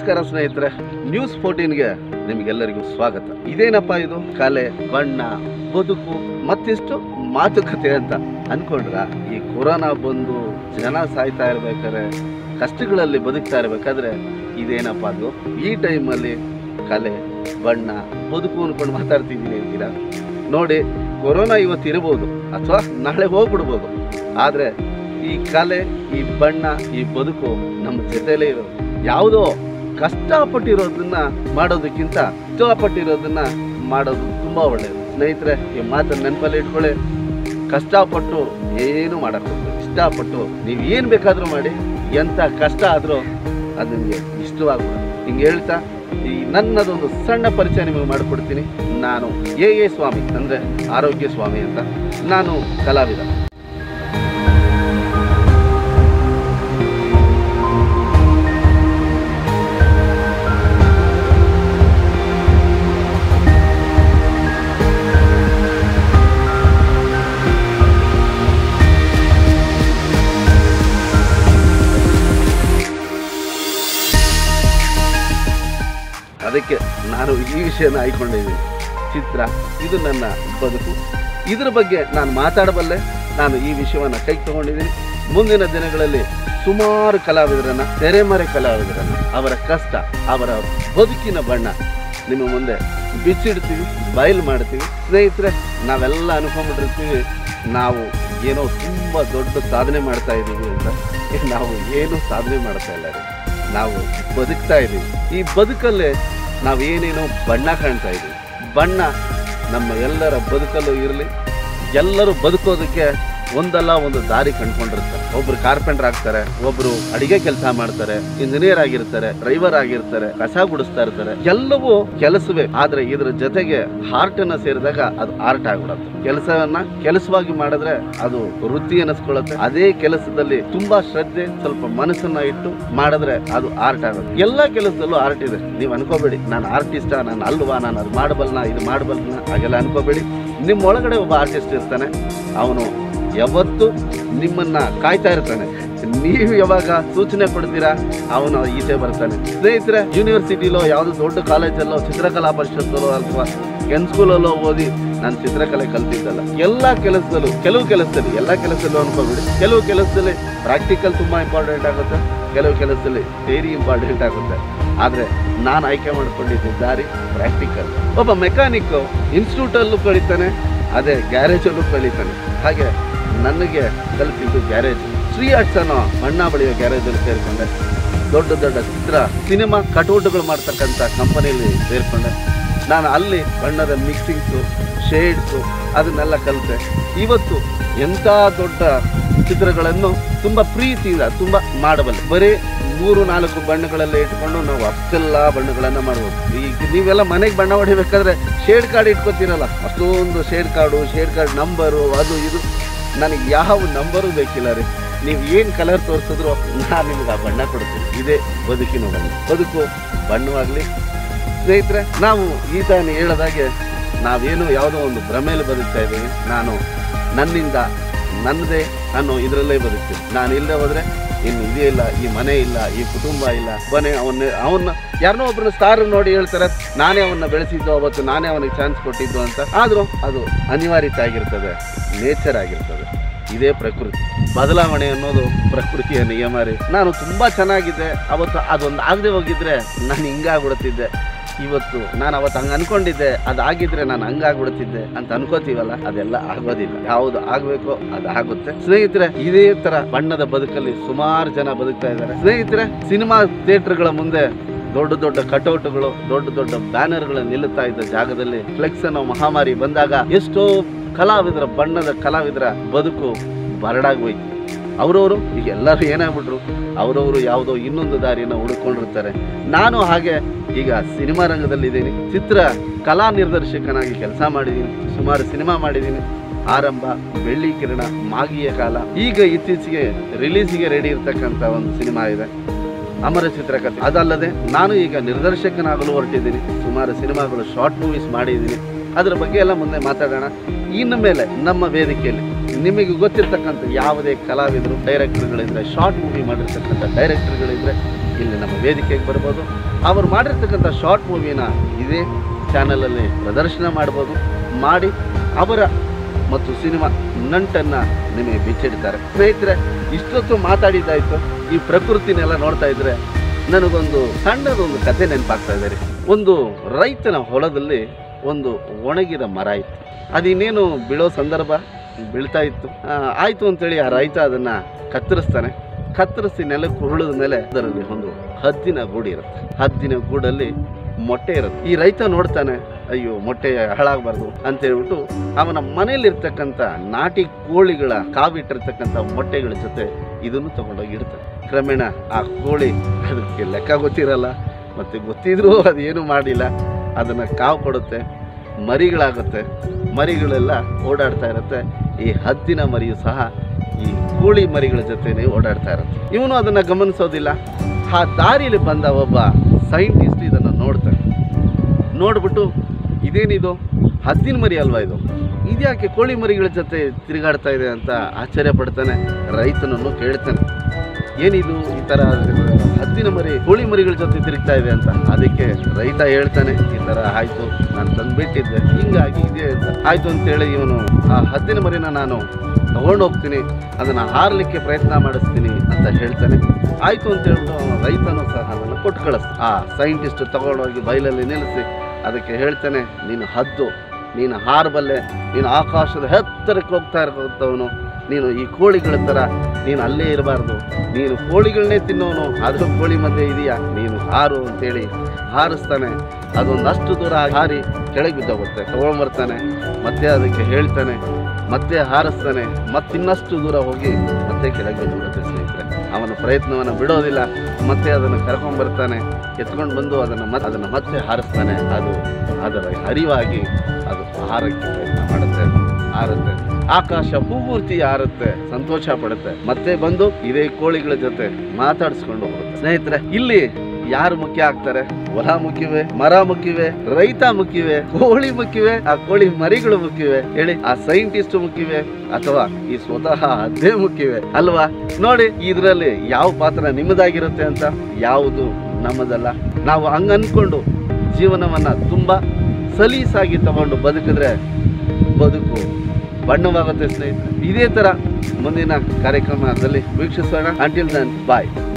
ನಮಸ್ಕಾರ ಸ್ನೇಹಿತರೆ ನ್ಯೂಸ್ ಫೋರ್ಟೀನ್ಗೆ ನಿಮಗೆಲ್ಲರಿಗೂ ಸ್ವಾಗತ ಇದೇನಪ್ಪ ಇದು ಕಲೆ ಬಣ್ಣ ಬದುಕು ಮತ್ತಿಷ್ಟು ಮಾತುಕತೆ ಅಂತ ಅನ್ಕೊಂಡ್ರ ಈ ಕೊರೋನಾ ಬಂದು ಜನ ಸಾಯ್ತಾ ಇರ್ಬೇಕಾದ್ರೆ ಕಷ್ಟಗಳಲ್ಲಿ ಬದುಕ್ತಾ ಇರ್ಬೇಕಾದ್ರೆ ಇದೇನಪ್ಪ ಅದು ಈ ಟೈಮಲ್ಲಿ ಕಲೆ ಬಣ್ಣ ಬದುಕು ಅನ್ಕೊಂಡು ಮಾತಾಡ್ತಿದ್ದೀನಿ ಅಂತೀರಾ ನೋಡಿ ಕೊರೋನಾ ಇವತ್ತು ಇರ್ಬೋದು ಅಥವಾ ನಾಳೆ ಹೋಗ್ಬಿಡ್ಬೋದು ಆದರೆ ಈ ಕಲೆ ಈ ಬಣ್ಣ ಈ ಬದುಕು ನಮ್ಮ ಜೊತೆಲೇ ಇರೋದು ಯಾವುದೋ ಕಷ್ಟಪಟ್ಟಿರೋದನ್ನ ಮಾಡೋದಕ್ಕಿಂತ ಇಷ್ಟಪಟ್ಟಿರೋದನ್ನ ಮಾಡೋದು ತುಂಬ ಒಳ್ಳೆಯದು ಸ್ನೇಹಿತರೆ ಈ ಮಾತನ್ನು ನೆನಪಲ್ಲಿ ಇಟ್ಕೊಳ್ಳಿ ಕಷ್ಟಪಟ್ಟು ಏನು ಮಾಡಕ್ಕೆ ಹೋಗ್ಬೇಡಿ. ಇಷ್ಟಪಟ್ಟು ನೀವು ಏನು ಬೇಕಾದರೂ ಮಾಡಿ ಎಂಥ ಕಷ್ಟ ಆದರೂ ಅದು ನಿಮಗೆ ಇಷ್ಟವಾಗ್ಬೋದು ಹಿಂಗೆ ಹೇಳ್ತಾ ಈ ನನ್ನದೊಂದು ಸಣ್ಣ ಪರಿಚಯ ನಿಮಗೆ ಮಾಡಿಕೊಡ್ತೀನಿ ನಾನು ಎ ಎ ಸ್ವಾಮಿ ಅಂದರೆ ಆರೋಗ್ಯ ಸ್ವಾಮಿ ಅಂತ ನಾನು ಕಲಾವಿದ ಅದಕ್ಕೆ ನಾನು ಈ ವಿಷಯನ ಆಯ್ಕೊಂಡಿದ್ದೀನಿ ಚಿತ್ರ ಇದು ನನ್ನ ಬದುಕು ಇದ್ರ ಬಗ್ಗೆ ನಾನು ಮಾತಾಡಬಲ್ಲೆ ನಾನು ಈ ವಿಷಯವನ್ನು ಕೈಗೆ ತಗೊಂಡಿದ್ದೀನಿ ಮುಂದಿನ ದಿನಗಳಲ್ಲಿ ಸುಮಾರು ಕಲಾವಿದರನ್ನ ತೆರೆಮರೆ ಕಲಾವಿದರನ್ನ ಅವರ ಕಷ್ಟ ಅವರ ಬದುಕಿನ ಬಣ್ಣ ನಿಮ್ಮ ಮುಂದೆ ಬಿಚ್ಚಿಡ್ತೀವಿ ಬಯಲು ಮಾಡ್ತೀವಿ ಸ್ನೇಹಿತರೆ ನಾವೆಲ್ಲ ಅನ್ಕೊಂಡ್ಬಿಟ್ಟಿರ್ತೀವಿ ನಾವು ಏನೋ ತುಂಬ ದೊಡ್ಡ ಸಾಧನೆ ಮಾಡ್ತಾ ಇದ್ದೀವಿ ಅಂತ ನಾವು ಏನು ಸಾಧನೆ ಮಾಡ್ತಾ ಇಲ್ಲ ರೀ ನಾವು ಬದುಕ್ತಾ ಇದ್ದೀವಿ ಈ ಬದುಕಲ್ಲೇ ನಾವೇನೇನೋ ಬಣ್ಣ ಕಾಣ್ತಾ ಇದ್ದೀವಿ ಬಣ್ಣ ನಮ್ಮ ಎಲ್ಲರ ಬದುಕಲ್ಲೂ ಇರಲಿ ಎಲ್ಲರೂ ಬದುಕೋದಕ್ಕೆ ಒಂದಲ್ಲ ಒಂದು ದಾರಿ ಕಂಡ್ಕೊಂಡಿರ್ತಾರೆ ಒಬ್ರು ಕಾರ್ಪೆಂಟರ್ ಆಗ್ತಾರೆ ಒಬ್ರು ಅಡಿಗೆ ಕೆಲಸ ಮಾಡ್ತಾರೆ ಇಂಜಿನಿಯರ್ ಆಗಿರ್ತಾರೆ ಡ್ರೈವರ್ ಆಗಿರ್ತಾರೆ ಕಸ ಗುಡಿಸ್ತಾ ಇರ್ತಾರೆ ಎಲ್ಲವೂ ಕೆಲಸವೇ ಆದ್ರೆ ಇದ್ರ ಜೊತೆಗೆ ಹಾರ್ಟ್ ಅನ್ನ ಸೇರಿದಾಗ ಅದು ಆರ್ಟ್ ಆಗ್ಬಿಡುತ್ತೆ ಕೆಲಸವನ್ನ ಕೆಲಸವಾಗಿ ಮಾಡಿದ್ರೆ ಅದು ವೃತ್ತಿ ಅನಿಸ್ಕೊಳ್ಳುತ್ತೆ ಅದೇ ಕೆಲಸದಲ್ಲಿ ತುಂಬಾ ಶ್ರದ್ಧೆ ಸ್ವಲ್ಪ ಮನಸ್ಸನ್ನ ಇಟ್ಟು ಮಾಡಿದ್ರೆ ಅದು ಆರ್ಟ್ ಆಗುತ್ತೆ ಎಲ್ಲಾ ಕೆಲಸದಲ್ಲೂ ಆರ್ಟ್ ಇದೆ ನೀವು ಅನ್ಕೋಬೇಡಿ ನಾನು ಆರ್ಟಿಸ್ಟಾ ನಾನು ಅಲ್ವಾ ನಾನು ಅದು ಮಾಡಬಲ್ನ ಇದು ಮಾಡಬಲ್ನ ಹಾಗೆಲ್ಲ ಅನ್ಕೋಬೇಡಿ ನಿಮ್ಮ ಒಳಗಡೆ ಒಬ್ಬ ಆರ್ಟಿಸ್ಟ್ ಇರ್ತಾನೆ ಅವನು ಯಾವತ್ತು ನಿಮ್ಮನ್ನ ಕಾಯ್ತಾ ಇರ್ತಾನೆ ನೀವು ಯಾವಾಗ ಸೂಚನೆ ಕೊಡ್ತೀರಾ ಅವನು ಈಚೆ ಬರ್ತಾನೆ ಸ್ನೇಹಿತರೆ ಯೂನಿವರ್ಸಿಟಿಲೋ ಯಾವುದೋ ದೊಡ್ಡ ಕಾಲೇಜಲ್ಲೋ ಚಿತ್ರಕಲಾ ಪರಿಷತ್ತಲ್ಲೋ ಅಥವಾ ಕೆನ್ ಸ್ಕೂಲಲ್ಲೋ ಓದಿ ನಾನು ಚಿತ್ರಕಲೆ ಕಲ್ತಿದ್ದಲ್ಲ ಎಲ್ಲ ಕೆಲಸದಲ್ಲೂ ಕೆಲವು ಕೆಲಸದಲ್ಲಿ ಎಲ್ಲ ಕೆಲಸದಲ್ಲೂ ಅನ್ಕೋಬಿಡಿ ಕೆಲವು ಕೆಲಸದಲ್ಲಿ ಪ್ರಾಕ್ಟಿಕಲ್ ತುಂಬಾ ಇಂಪಾರ್ಟೆಂಟ್ ಆಗುತ್ತೆ ಕೆಲವು ಕೆಲಸದಲ್ಲಿ ಥೇರಿ ಇಂಪಾರ್ಟೆಂಟ್ ಆಗುತ್ತೆ ಆದರೆ ನಾನು ಆಯ್ಕೆ ಮಾಡ್ಕೊಂಡಿದ್ದ ದಾರಿ ಪ್ರಾಕ್ಟಿಕಲ್ ಒಬ್ಬ ಮೆಕ್ಯಾನಿಕ್ ಇನ್ಸ್ಟಿಟ್ಯೂಟಲ್ಲೂ ಕಳೀತಾನೆ ಅದೇ ಗ್ಯಾರೇಜಲ್ಲೂ ಕಳೀತಾನೆ ಹಾಗೆ ನನಗೆ ಕಲಿತಿದ್ದು ಗ್ಯಾರೇಜ್ ಶ್ರೀ ಆರ್ಟ್ಸ್ ಅನ್ನೋ ಬಣ್ಣ ಬಳಿಯೋ ಗ್ಯಾರೇಜಲ್ಲಿ ಸೇರಿಕೊಂಡೆ ದೊಡ್ಡ ದೊಡ್ಡ ಚಿತ್ರ ಸಿನಿಮಾ ಕಟೌಟ್ಗಳು ಮಾಡ್ತಕ್ಕಂಥ ಕಂಪನಿಯಲ್ಲಿ ಸೇರಿಕೊಂಡೆ ನಾನು ಅಲ್ಲಿ ಬಣ್ಣದ ಮಿಕ್ಸಿಂಗ್ಸು ಶೇಡ್ಸು ಅದನ್ನೆಲ್ಲ ಕಲಿತೆ ಇವತ್ತು ಎಂಥ ದೊಡ್ಡ ಚಿತ್ರಗಳನ್ನು ತುಂಬ ಪ್ರೀತಿಯಿಂದ ತುಂಬ ಮಾಡಬಲ್ಲೆ ಬರೀ ಮೂರು ನಾಲ್ಕು ಬಣ್ಣಗಳೆಲ್ಲ ಇಟ್ಕೊಂಡು ನಾವು ಅಷ್ಟೆಲ್ಲ ಬಣ್ಣಗಳನ್ನು ಮಾಡ್ಬೋದು ಈಗ ನೀವೆಲ್ಲ ಮನೆಗೆ ಬಣ್ಣ ಹೊಡಿಬೇಕಾದ್ರೆ ಶೇಡ್ ಕಾರ್ಡ್ ಇಟ್ಕೊತೀರಲ್ಲ ಅಷ್ಟೊಂದು shade card shade card number ಅದು ಇದು ನನಗೆ ಯಾವ ನಂಬರು ಬೇಕಿಲ್ಲ ರೀ ನೀವು ಏನು ಕಲರ್ ತೋರಿಸಿದ್ರು ನಾನು ನಿಮ್ಗೆ ಆ ಬಣ್ಣ ಕೊಡ್ತೀನಿ ಇದೇ ಬದುಕಿನ ಬಣ್ಣ ಬದುಕು ಬಣ್ಣವಾಗಲಿ ಸ್ನೇಹಿತರೆ ನಾವು ಈ ತಾನು ಹೇಳದಾಗೆ ನಾವೇನು ಯಾವುದೋ ಒಂದು ಭ್ರಮೆಯಲ್ಲಿ ಬದುಕ್ತಾ ಇದ್ದೀವಿ ನಾನು ನನ್ನಿಂದ ನನ್ನದೇ ಅನ್ನೋ ಇದರಲ್ಲೇ ಬದುಕ್ತೀನಿ ನಾನು ಇಲ್ಲದೆ ಹೋದರೆ ಇನ್ನು ಇದೇ ಇಲ್ಲ ಈ ಮನೆ ಇಲ್ಲ ಈ ಕುಟುಂಬ ಇಲ್ಲ ಬನೆ ಅವನ್ನ ಅವನ್ನ ಯಾರನ್ನೋ ಒಬ್ಬರು ಸ್ಟಾರ್ ನೋಡಿ ಹೇಳ್ತಾರೆ ನಾನೇ ಅವನ್ನ ಬೆಳೆಸಿದ್ದು ಅವತ್ತು ನಾನೇ ಅವನಿಗೆ ಚಾನ್ಸ್ ಕೊಟ್ಟಿದ್ದು ಅಂತ ಆದರೂ ಅದು ಅನಿವಾರ್ಯತೆ ಆಗಿರ್ತದೆ ನೇಚರ್ ಆಗಿರ್ತದೆ ಇದೇ ಪ್ರಕೃತಿ ಬದಲಾವಣೆ ಅನ್ನೋದು ಪ್ರಕೃತಿಯ ನಿಯಮ ರೀ ನಾನು ತುಂಬಾ ಚೆನ್ನಾಗಿದ್ದೆ ಅವತ್ತು ಅದೊಂದು ಆಗದೆ ಹೋಗಿದ್ರೆ ನಾನು ಹಿಂಗಾಗ್ಬಿಡ್ತಿದ್ದೆ ಇವತ್ತು ನಾನು ಅವತ್ತು ಹಂಗೆ ಅನ್ಕೊಂಡಿದ್ದೆ ಅದಾಗಿದ್ರೆ ನಾನು ಹಂಗಾಗ್ಬಿಡ್ತಿದ್ದೆ ಅಂತ ಅನ್ಕೋತೀವಲ್ಲ ಅದೆಲ್ಲ ಆಗೋದಿಲ್ಲ ಯಾವುದು ಆಗ್ಬೇಕೋ ಅದು ಆಗುತ್ತೆ ಸ್ನೇಹಿತರೆ ಇದೇ ತರ ಬಣ್ಣದ ಬದುಕಲ್ಲಿ ಸುಮಾರು ಜನ ಬದುಕ್ತಾ ಇದ್ದಾರೆ ಸ್ನೇಹಿತರೆ ಸಿನಿಮಾ ಥಿಯೇಟರ್ಗಳ ಮುಂದೆ ದೊಡ್ಡ ದೊಡ್ಡ ಕಟೌಟ್ಗಳು ದೊಡ್ಡ ದೊಡ್ಡ ಬ್ಯಾನರ್ಗಳು ನಿಲ್ಲುತ್ತಾ ಇದ್ದ ಜಾಗದಲ್ಲಿ ಫ್ಲೆಕ್ಸ್ ಅನ್ನೋ ಮಹಾಮಾರಿ ಬಂದಾಗ ಎಷ್ಟೋ ಕಲಾವಿದರ ಬಣ್ಣದ ಕಲಾವಿದರ ಬದುಕು ಬರಡಾಗೋಯ್ತು ಅವರವರು ಈಗ ಎಲ್ಲರೂ ಏನಾಗ್ಬಿಟ್ರು ಅವರವರು ಯಾವುದೋ ಇನ್ನೊಂದು ದಾರಿಯನ್ನು ಹುಡುಕೊಂಡಿರ್ತಾರೆ ನಾನು ಹಾಗೆ ಈಗ ಸಿನಿಮಾ ರಂಗದಲ್ಲಿದ್ದೀನಿ ಚಿತ್ರ ಕಲಾ ನಿರ್ದೇಶಕನಾಗಿ ಕೆಲಸ ಮಾಡಿದ್ದೀನಿ ಸುಮಾರು ಸಿನಿಮಾ ಮಾಡಿದ್ದೀನಿ ಆರಂಭ ಬೆಳ್ಳಿ ಕಿರಣ ಮಾಗಿಯ ಕಾಲ ಈಗ ಇತ್ತೀಚೆಗೆ ರಿಲೀಸಿಗೆ ರೆಡಿ ಇರ್ತಕ್ಕಂಥ ಒಂದು ಸಿನಿಮಾ ಇದೆ ಅಮರ ಚಿತ್ರಕಥೆ ಅದಲ್ಲದೆ ನಾನು ಈಗ ನಿರ್ದೇಶಕನಾಗಲು ಹೊರಟಿದ್ದೀನಿ ಸುಮಾರು ಸಿನಿಮಾಗಳು ಶಾರ್ಟ್ ಮೂವೀಸ್ ಮಾಡಿದ್ದೀನಿ ಅದರ ಬಗ್ಗೆ ಎಲ್ಲ ಮುಂದೆ ಮಾತಾಡೋಣ ಇನ್ನು ಮೇಲೆ ನಮ್ಮ ವೇದಿಕೆಯಲ್ಲಿ ನಿಮಗೆ ಗೊತ್ತಿರ್ತಕ್ಕಂಥ ಯಾವುದೇ ಕಲಾವಿದರು ಡೈರೆಕ್ಟರ್ಗಳಿದ್ರೆ ಶಾರ್ಟ್ ಮೂವಿ ಮಾಡಿರ್ತಕ್ಕಂಥ ಡೈರೆಕ್ಟರ್ಗಳಿದ್ರೆ ಇಲ್ಲಿ ನಮ್ಮ ವೇದಿಕೆಗೆ ಬರ್ಬೋದು ಅವರು ಮಾಡಿರ್ತಕ್ಕಂಥ ಶಾರ್ಟ್ ಮೂವಿನ ಇದೇ ಚಾನಲಲ್ಲಿ ಪ್ರದರ್ಶನ ಮಾಡ್ಬೋದು ಮಾಡಿ ಅವರ ಮತ್ತು ಸಿನಿಮಾ ನಂಟನ್ನು ನಿಮಗೆ ಬಿಚ್ಚಿಡ್ತಾರೆ ಸ್ನೇಹಿತರೆ ಇಷ್ಟೊತ್ತು ಮಾತಾಡಿದ್ದಾಯ್ತು ಈ ಪ್ರಕೃತಿನೆಲ್ಲ ನೋಡ್ತಾ ಇದ್ರೆ ನನಗೊಂದು ಸಣ್ಣದೊಂದು ಕತೆ ನೆನಪಾಗ್ತಾ ಇದೆ ರೀ ಒಂದು ರೈತನ ಹೊಲದಲ್ಲಿ ಒಂದು ಒಣಗಿದ ಮರ ಇತ್ತು ಅದಿನ್ನೇನು ಬೀಳೋ ಸಂದರ್ಭ ಬೀಳ್ತಾ ಇತ್ತು ಆ, ಆಯ್ತು ಅಂತೇಳಿ ಆ ರೈತ ಅದನ್ನ ಕತ್ತರಿಸ್ತಾನೆ ಕತ್ತರಿಸಿ ನೆಲಕ್ಕೆ ಉರುಳಿದ ಮೇಲೆ ಅದರಲ್ಲಿ ಒಂದು ಹದ್ದಿನ ಗೂಡು ಇರುತ್ತೆ ಹದ್ದಿನ ಗೂಡಲ್ಲಿ ಮೊಟ್ಟೆ ಇರುತ್ತೆ ಈ ರೈತ ನೋಡ್ತಾನೆ ಅಯ್ಯೋ ಮೊಟ್ಟೆ ಹಾಳಾಗಬಾರ್ದು ಅಂತ ಹೇಳ್ಬಿಟ್ಟು ಅವನ ಮನೆಯಲ್ಲಿರ್ತಕ್ಕಂಥ ನಾಟಿ ಕೋಳಿಗಳ ಕಾವಿಟ್ಟಿರ್ತಕ್ಕಂಥ ಮೊಟ್ಟೆಗಳ ಜೊತೆ ಇದನ್ನು ತಗೊಂಡೋಗಿ ಇಡ್ತಾನೆ ಕ್ರಮೇಣ ಆ ಕೋಳಿ ಅದಕ್ಕೆ ಲೆಕ್ಕ ಗೊತ್ತಿರಲ್ಲ ಮತ್ತೆ ಗೊತ್ತಿದ್ರೂ ಅದೇನು ಮಾಡಿಲ್ಲ ಅದನ್ನು ಕಾವು ಕೊಡುತ್ತೆ ಮರಿಗಳಾಗುತ್ತೆ ಮರಿಗಳೆಲ್ಲ ಓಡಾಡ್ತಾ ಇರುತ್ತೆ ಈ ಹದ್ದಿನ ಮರಿಯು ಸಹ ಈ ಕೋಳಿ ಮರಿಗಳ ಜೊತೆನೆ ಓಡಾಡ್ತಾ ಇರುತ್ತೆ ಇವನು ಅದನ್ನು ಗಮನಿಸೋದಿಲ್ಲ ಆ ದಾರಿಯಲ್ಲಿ ಬಂದ ಒಬ್ಬ ಸೈಂಟಿಸ್ಟ್ ಇದನ್ನು ನೋಡ್ತಾನೆ ನೋಡ್ಬಿಟ್ಟು ಇದೇನಿದು ಹದ್ದಿನ ಮರಿ ಅಲ್ವಾ ಇದು ಇದ್ಯಾಕೆ ಕೋಳಿ ಮರಿಗಳ ಜೊತೆ ತಿರುಗಾಡ್ತಾ ಇದೆ ಅಂತ ಆಶ್ಚರ್ಯ ಪಡ್ತಾನೆ ರೈತನನ್ನು ಕೇಳ್ತಾನೆ ಏನಿದು ಈ ಥರ ಹದ್ದಿನ ಮರಿ ಕೋಳಿ ಮರಿಗಳ ಜೊತೆ ತಿರುಗ್ತಾ ಇದೆ ಅಂತ ಅದಕ್ಕೆ ರೈತ ಹೇಳ್ತಾನೆ ಈ ಥರ ಆಯ್ತು ನಾನು ತಂದ್ಬಿಟ್ಟಿದ್ದೆ ಹಿಂಗಾಗಿ ಇದೆ ಅಂತ ಆಯ್ತು ಅಂತೇಳಿ ಇವನು ಆ ಹದ್ದಿನ ಮರಿನ ನಾನು ತಗೊಂಡು ಹೋಗ್ತೀನಿ ಅದನ್ನು ಹಾರಲಿಕ್ಕೆ ಪ್ರಯತ್ನ ಮಾಡಿಸ್ತೀನಿ ಅಂತ ಹೇಳ್ತಾನೆ ಆಯ್ತು ಅಂತ ಹೇಳ್ಬಿಟ್ಟು ಅವನು ರೈತನು ಸಹ ಅದನ್ನು ಕೊಟ್ಟು ಕಳಿಸ್ ಆ ಸೈಂಟಿಸ್ಟ್ ತಗೊಂಡೋಗಿ ಬಯಲಲ್ಲಿ ನಿಲ್ಲಿಸಿ ಅದಕ್ಕೆ ಹೇಳ್ತಾನೆ ನೀನು ಹದ್ದು ನೀನು ಹಾರಬಲ್ಲೆ ನೀನು ಆಕಾಶದ ಎತ್ತರಕ್ಕೆ ಹೋಗ್ತಾ ಇರ್ತವನು ನೀನು ಈ ಕೋಳಿಗಳ ಥರ ನೀನು ಅಲ್ಲೇ ಇರಬಾರ್ದು ನೀನು ಕೋಳಿಗಳನ್ನೇ ತಿನ್ನೋನು ಆದರೂ ಕೋಳಿ ಮಧ್ಯೆ ಇದೆಯಾ ನೀನು ಹಾರು ಅಂತೇಳಿ ಹಾರಿಸ್ತಾನೆ ಅದೊಂದಷ್ಟು ದೂರ ಹಾರಿ ಕೆಳಗೆ ಬಿದ್ದೋಗುತ್ತೆ ತಗೊಂಡ್ಬರ್ತಾನೆ ಮತ್ತೆ ಅದಕ್ಕೆ ಹೇಳ್ತಾನೆ ಮತ್ತೆ ಹಾರಿಸ್ತಾನೆ ಮತ್ತಿನ್ನಷ್ಟು ದೂರ ಹೋಗಿ ಮತ್ತೆ ಕೆಳಗೆ ಬಿದ್ದೋಗುತ್ತೆ ಸ್ನೇಹಿತರೆ ಅವನ ಪ್ರಯತ್ನವನ್ನು ಬಿಡೋದಿಲ್ಲ ಮತ್ತೆ ಅದನ್ನು ಕರ್ಕೊಂಡ್ಬರ್ತಾನೆ ಎತ್ಕೊಂಡು ಬಂದು ಅದನ್ನು ಮತ್ತೆ ಅದನ್ನು ಮತ್ತೆ ಹಾರಿಸ್ತಾನೆ ಅದು ಅದರ ಹರಿವಾಗಿ ಅದು ಹಾರಕ್ಕೆ ಪ್ರಯತ್ನ ಮಾಡುತ್ತೆ ಹಾರುತ್ತೆ ಆಕಾಶ ಪೂರ್ತಿ ಹಾರುತ್ತೆ ಸಂತೋಷ ಪಡುತ್ತೆ ಮತ್ತೆ ಬಂದು ಇದೇ ಕೋಳಿಗಳ ಜೊತೆ ಮಾತಾಡಿಸ್ಕೊಂಡು ಹೋಗುತ್ತೆ ಸ್ನೇಹಿತರೆ ಇಲ್ಲಿ ಯಾರು ಮುಖ್ಯ ಆಗ್ತಾರೆ ಹೊಲ ಮುಖ್ಯವೇ ಮರ ಮುಖ್ಯವೇ ರೈತ ಮುಖ್ಯವೇ ಕೋಳಿ ಮುಖ್ಯವೇ ಆ ಕೋಳಿ ಮರಿಗಳು ಮುಖ್ಯವೇ ಹೇಳಿ ಆ ಸೈಂಟಿಸ್ಟ್ ಮುಖ್ಯವೇ ಅಥವಾ ಈ ಸ್ವತಃ ಅದೇ ಮುಖ್ಯವೇ ಅಲ್ವಾ ನೋಡಿ ಇದರಲ್ಲಿ ಯಾವ ಪಾತ್ರ ನಿಮ್ಮದಾಗಿರುತ್ತೆ ಅಂತ ಯಾವುದು ನಮ್ಮದಲ್ಲ ನಾವು ಹಂಗ ಅನ್ಕೊಂಡು ಜೀವನವನ್ನ ತುಂಬಾ ಸಲೀಸಾಗಿ ತಗೊಂಡು ಬದುಕಿದ್ರೆ ಬದುಕು ಬಣ್ಣವಾಗುತ್ತೆ ಸ್ನೇಹಿತರೆ ಇದೇ ತರ ಮುಂದಿನ ಕಾರ್ಯಕ್ರಮದಲ್ಲಿ ವೀಕ್ಷಿಸೋಣ ಅಂಟಿಲ್ ದನ್ ಬಾಯ್